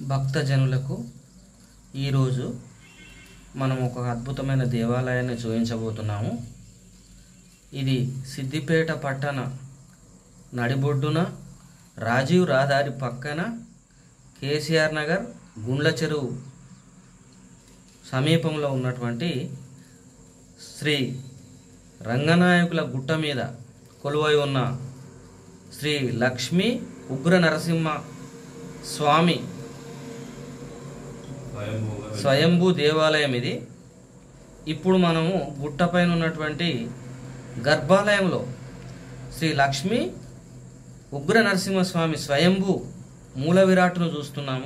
భక్తజనులకు ఈరోజు మనం ఒక అద్భుతమైన దేవాలయాన్ని చూపించబోతున్నాము ఇది సిద్దిపేట పట్టణ నడిబొడ్డున రాజీవ్ రహదారి పక్కన కేసీఆర్ నగర్ గుండ్ల చెరువు సమీపంలో ఉన్నటువంటి శ్రీ రంగనాయకుల గుట్ట మీద కొలువై ఉన్న శ్రీ లక్ష్మీ ఉగ్ర నరసింహ స్వామి స్వయంభూ దేవాలయం ఇది ఇప్పుడు మనము గుట్టపైన ఉన్నటువంటి గర్భాలయంలో శ్రీ లక్ష్మీ ఉగ్ర నరసింహస్వామి స్వయంభూ మూల విరాట్ను చూస్తున్నాము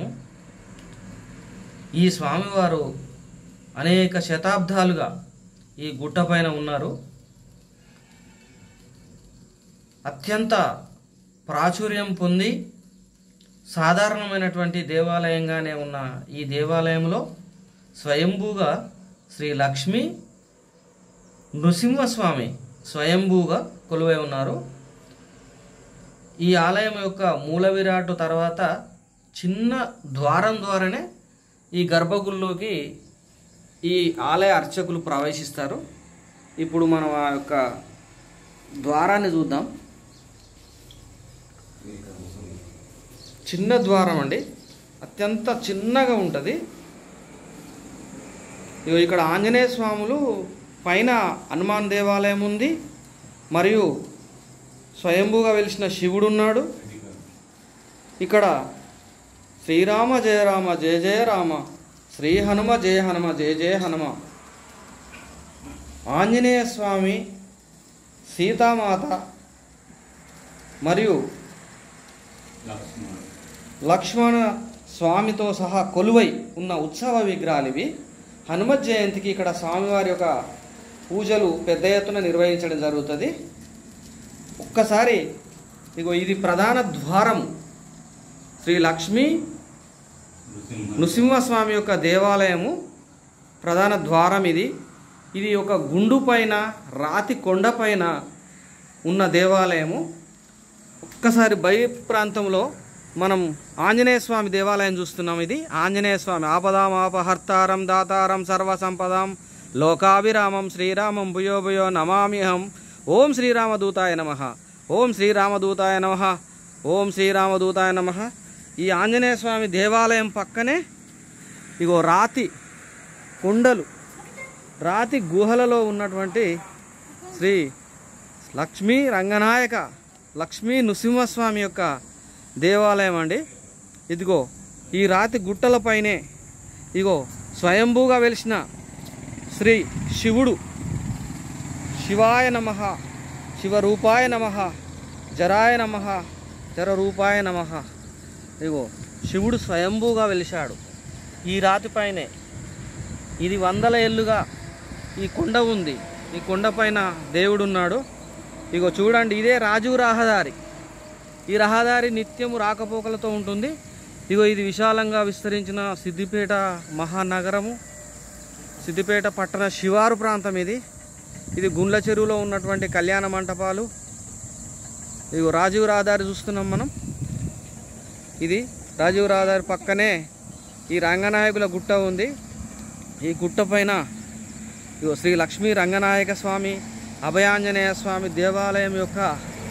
ఈ స్వామివారు అనేక శతాబ్దాలుగా ఈ గుట్టపైన ఉన్నారు అత్యంత ప్రాచుర్యం పొంది సాధారణమైనటువంటి దేవాలయంగానే ఉన్న ఈ దేవాలయంలో స్వయంభూగా శ్రీ లక్ష్మీ నృసింహస్వామి స్వయంభూగా కొలువై ఉన్నారు ఈ ఆలయం యొక్క మూల విరాటు తర్వాత చిన్న ద్వారం ద్వారానే ఈ గర్భగుడిలోకి ఈ ఆలయ అర్చకులు ప్రవేశిస్తారు ఇప్పుడు మనం ఆ యొక్క ద్వారాన్ని చూద్దాం చిన్న ద్వారం అండి అత్యంత చిన్నగా ఉంటుంది ఇగో ఇక్కడ ఆంజనేయ స్వాములు పైన హనుమాన్ దేవాలయం ఉంది మరియు స్వయంభూగా వెలిసిన శివుడు ఉన్నాడు ఇక్కడ శ్రీరామ జయ రామ జయ జయ రామ శ్రీ హనుమ జయ హనుమ జయ జయ హనుమ ఆంజనేయ స్వామి సీతామాత మరియు లక్ష్మణ స్వామితో సహా కొలువై ఉన్న ఉత్సవ విగ్రహాలు ఇవి హనుమత్ జయంతికి ఇక్కడ స్వామివారి యొక్క పూజలు పెద్ద ఎత్తున నిర్వహించడం జరుగుతుంది ఒక్కసారి ఇగో ఇది ప్రధాన ద్వారం శ్రీ లక్ష్మీ నృసింహస్వామి యొక్క దేవాలయము ప్రధాన ద్వారం ఇది ఇది ఒక గుండు పైన రాతి కొండ పైన ఉన్న దేవాలయము ఒక్కసారి బయ ప్రాంతంలో మనం ఆంజనేయ స్వామి దేవాలయం చూస్తున్నాం ఇది ఆంజనేయ స్వామి ఆపదాం ఆపహర్తారం దాతారం సర్వసంపదాం లోకాభిరామం శ్రీరామం భుయో భుయో నమామ్యహం ఓం శ్రీరామదూతాయ నమ ఓం శ్రీరామదూతాయ నమ ఓం శ్రీరామదూతాయ నమ ఈ ఆంజనేయ స్వామి దేవాలయం పక్కనే ఇగో రాతి కొండలు రాతి గుహలలో ఉన్నటువంటి శ్రీ లక్ష్మీ రంగనాయక లక్ష్మీ నృసింహస్వామి యొక్క దేవాలయం అండి ఇదిగో ఈ రాతి గుట్టలపైనే ఇగో స్వయంభూగా వెలిసిన శ్రీ శివుడు శివాయ నమ శివరూపాయ నమ జరాయ నమ జరరూపాయ నమ ఇగో శివుడు స్వయంభూగా వెలిశాడు ఈ రాతిపైనే ఇది వందల ఏళ్ళుగా ఈ కొండ ఉంది ఈ కొండపైన దేవుడు ఉన్నాడు ఇగో చూడండి ఇదే రాజు రహదారి ఈ రహదారి నిత్యము రాకపోకలతో ఉంటుంది ఇగో ఇది విశాలంగా విస్తరించిన సిద్దిపేట మహానగరము సిద్దిపేట పట్టణ శివారు ప్రాంతం ఇది ఇది గుండ్ల చెరువులో ఉన్నటువంటి కళ్యాణ మంటపాలు ఇగో రాజీవ్ రహదారి చూస్తున్నాం మనం ఇది రాజీవ్ రహదారి పక్కనే ఈ రంగనాయకుల గుట్ట ఉంది ఈ గుట్ట పైన ఇగో శ్రీ లక్ష్మీ రంగనాయక స్వామి అభయాంజనేయ స్వామి దేవాలయం యొక్క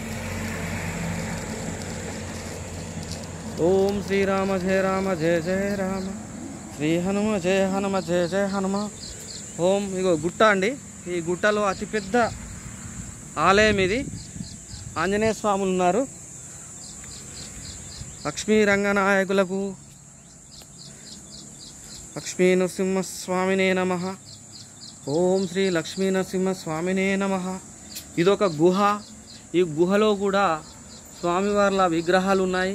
ఓం శ్రీరామ జయ రామ జయ జయ రామ శ్రీ హనుమ జయ హనుమ జయ జయ హనుమ ఓం ఇగో గుట్ట అండి ఈ గుట్టలో అతిపెద్ద ఆలయం ఇది ఆంజనేయ స్వాములు ఉన్నారు లక్ష్మీ రంగనాయకులకు లక్ష్మీ నరసింహస్వామినే నమ ఓం శ్రీ లక్ష్మీ నరసింహస్వామినే నమ ఇదొక గుహ ఈ గుహలో కూడా స్వామివార్ల విగ్రహాలు ఉన్నాయి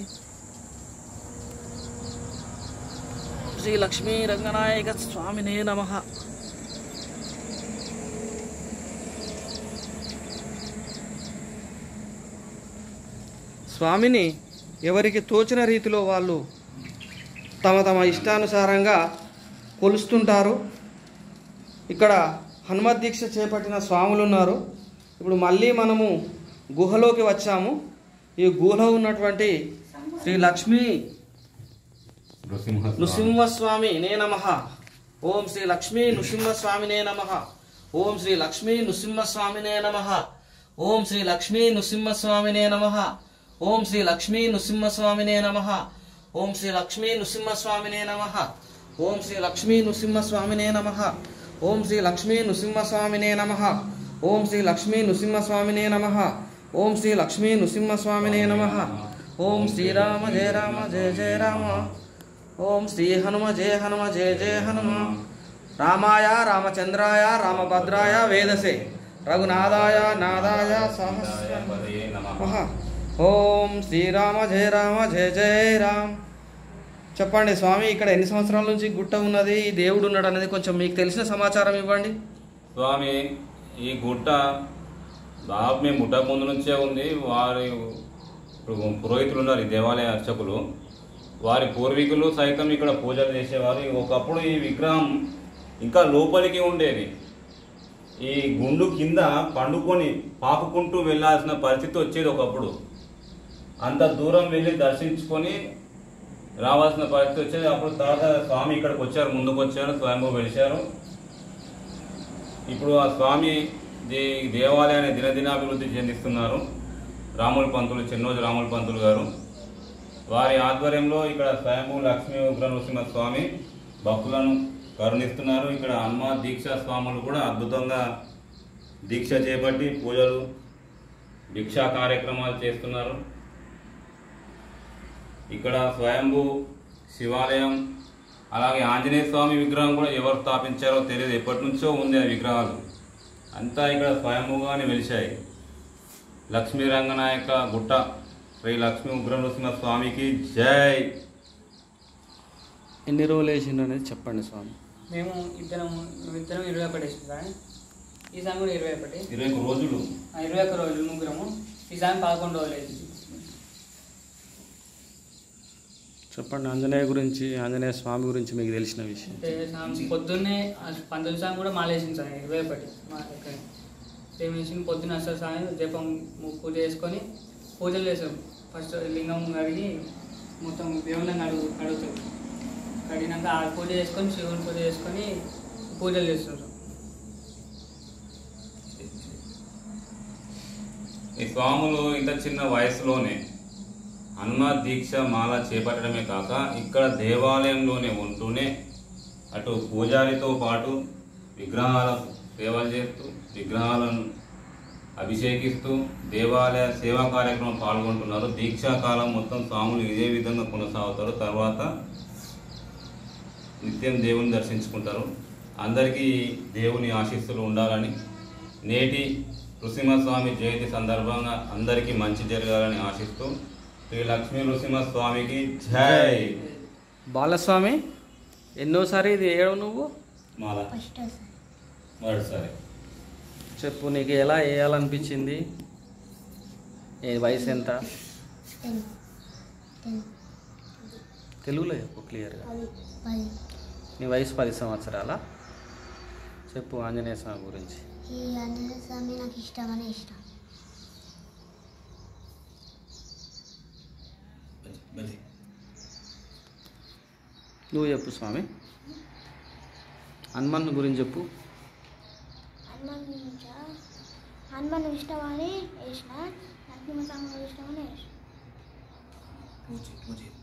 శ్రీ లక్ష్మీ రంగనాయక స్వామినే నమ స్వామిని ఎవరికి తోచిన రీతిలో వాళ్ళు తమ తమ ఇష్టానుసారంగా కొలుస్తుంటారు ఇక్కడ హనుమత్ దీక్ష చేపట్టిన స్వాములు ఉన్నారు ఇప్పుడు మళ్ళీ మనము గుహలోకి వచ్చాము ఈ గుహలో ఉన్నటువంటి శ్రీ లక్ష్మీ నృసింహ నృసింహస్వామినే నమ ఓం శ్రీ లక్ష్మీ నృసింహస్వామినే నమ ఓం శ్రీ లక్ష్మీ నృసింహస్వామినే నమ ఓం శ్రీ లక్ష్మీ నృసింహస్వామినే నమ ఓం శ్రీ లక్ష్మీ నృసింహస్వామినే నమ ఓం శ్రీ లక్ష్మీ నృసింహస్వామినే నమ ఓం శ్రీ లక్ష్మీ నృసింహస్వామినే నమ ఓం శ్రీ లక్ష్మీ నృసింహస్వామినే నమ ఓం శ్రీ లక్ష్మీ నృసింహస్వామినే నమ ఓం శ్రీ లక్ష్మీ నృసింహస్వామినే నమ ఓం శ్రీరామ జయ రామ జయ జయ రామ ఓం శ్రీ హనుమ జయ హనుమ జయ జయ హనుమ రామాయ రామచంద్రాయ రామభద్రాయ వేదసే రఘునాథాయ నాదాయ సహస్ర పదయే నమః. నమః. ఓం శ్రీరామ జయ రామ జయ జయ రామ్ చెప్పండి స్వామి ఇక్కడ ఎన్ని సంవత్సరాల నుంచి గుట్ట ఉన్నది ఈ దేవుడు ఉన్నాడు అనేది కొంచెం మీకు తెలిసిన సమాచారం ఇవ్వండి స్వామి ఈ గుట్ట దాదాపు మేము గుట్టక ముందు నుంచే ఉంది వారి ఇప్పుడు పురోహితులు ఉన్నారు ఈ దేవాలయ అర్చకులు వారి పూర్వీకులు సైతం ఇక్కడ పూజలు చేసేవారు ఒకప్పుడు ఈ విగ్రహం ఇంకా లోపలికి ఉండేది ఈ గుండు కింద పండుకొని పాపుకుంటూ వెళ్ళాల్సిన పరిస్థితి వచ్చేది ఒకప్పుడు అంత దూరం వెళ్ళి దర్శించుకొని రావాల్సిన పరిస్థితి వచ్చేది అప్పుడు తర్వాత స్వామి ఇక్కడికి వచ్చారు ముందుకు వచ్చారు స్వయంభూ వెలిశారు ఇప్పుడు ఆ స్వామి దే- దేవాలయాన్ని దినదినాభివృద్ధి చెందిస్తున్నారు రాముల పంతులు చెన్నోజు రాముల పంతులు గారు వారి ఆధ్వర్యంలో ఇక్కడ స్వయంభూ లక్ష్మీ ఉగ్ర నృసింహ స్వామి భక్తులను కరుణిస్తున్నారు ఇక్కడ హనుమ దీక్ష స్వాములు కూడా అద్భుతంగా దీక్ష చేపట్టి పూజలు భిక్షా కార్యక్రమాలు చేస్తున్నారు ఇక్కడ స్వయంభూ శివాలయం అలాగే ఆంజనేయ స్వామి విగ్రహం కూడా ఎవరు స్థాపించారో తెలియదు ఎప్పటి నుంచో ఉంది ఆ విగ్రహాలు అంతా ఇక్కడ స్వయంభూగానే వెలిశాయి లక్ష్మీ రంగనాయక గుట్ట శ్రీ లక్ష్మీ ఉగ్ర నృసింహ స్వామికి జై ఎన్ని రోజులు వేసిండు అనేది చెప్పండి స్వామి మేము ఇద్దరం ఇద్దరం ఇరవై ఒకటి వేసింది సార్ ఈ సాంగ్ కూడా ఇరవై ఒకటి ఇరవై ఒక్క రోజులు ఆ ఇరవై ఒక్క రోజులు ముగ్గురము ఈ సాంగ్ పదకొండు రోజులు వేసింది చెప్పండి ఆంజనేయ గురించి ఆంజనేయ స్వామి గురించి మీకు తెలిసిన విషయం అంటే సాంగ్ పొద్దున్నే ఆ పంతొమ్మిది సాంగ్ కూడా మాలేసింది సార్ ఇరవై ఒకటి మా దగ్గర సేమ్ వేసింది పొద్దున్న అసలు సాయం జపం ము- పూజ చేసుకొని పూజలు చేస్తాం ఫస్ట్ లింగం కడిగి మొత్తం దేవుళ్ళని అడుగు అడుగుతాం కడిగినాక ఆ పూజ చేసుకొని శివుని పూజ చేసుకొని పూజలు చేస్తుంటాం ఈ స్వాములు ఇంత చిన్న వయసులోనే హనుమ దీక్ష మాల చేపట్టడమే కాక ఇక్కడ దేవాలయంలోనే ఉంటూనే అటు పూజారితో పాటు విగ్రహాల సేవలు చేస్తూ విగ్రహాలను అభిషేకిస్తూ దేవాలయ సేవా కార్యక్రమం పాల్గొంటున్నారు దీక్షా కాలం మొత్తం స్వాములు ఇదే విధంగా కొనసాగుతారు తర్వాత నిత్యం దేవుని దర్శించుకుంటారు అందరికీ దేవుని ఆశీస్సులు ఉండాలని నేటి నృసింహస్వామి జయంతి సందర్భంగా అందరికీ మంచి జరగాలని ఆశిస్తూ శ్రీ లక్ష్మీ నృసింహస్వామికి జై బాలస్వామి ఎన్నోసారి ఇది ఏడవు నువ్వు మాల ఫస్ట్ సార్ మొదటిసారి చెప్పు నీకు ఎలా వేయాలనిపించింది ఏ వయసు ఎంత టెన్ టెన్ తెలుగులో చెప్పు క్లియర్గా పది పది నీ వయసు పది సంవత్సరాల చెప్పు ఆంజనేయ స్వామి గురించి ఈ ఆంజనేయ స్వామి నాకు ఇష్టమని ఇష్టం నువ్వు చెప్పు స్వామి హనుమాన్ గురించి చెప్పు హనుమాన్ నుంచా హనుమాన్ ఇష్టమని వేసిన లక్ష్మీ స్వామి ఇష్టమని వేసిన నువ్వు చెప్పు, నువ్వు చెప్పు.